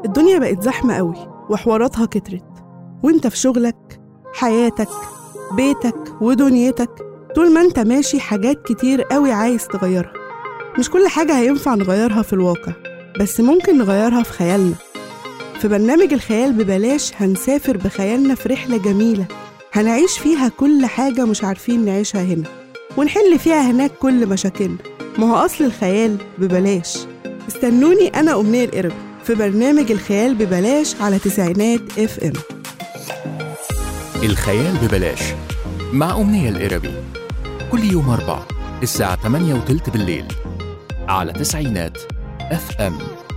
الدنيا بقت زحمة قوي وحواراتها كترت وانت في شغلك حياتك بيتك ودنيتك طول ما انت ماشي حاجات كتير قوي عايز تغيرها مش كل حاجة هينفع نغيرها في الواقع بس ممكن نغيرها في خيالنا في برنامج الخيال ببلاش هنسافر بخيالنا في رحلة جميلة هنعيش فيها كل حاجة مش عارفين نعيشها هنا ونحل فيها هناك كل مشاكلنا ما هو أصل الخيال ببلاش استنوني أنا أمنية القرب في برنامج الخيال ببلاش على تسعينات اف ام الخيال ببلاش مع أمنية القربي كل يوم أربع الساعة 8 وتلت بالليل على تسعينات اف ام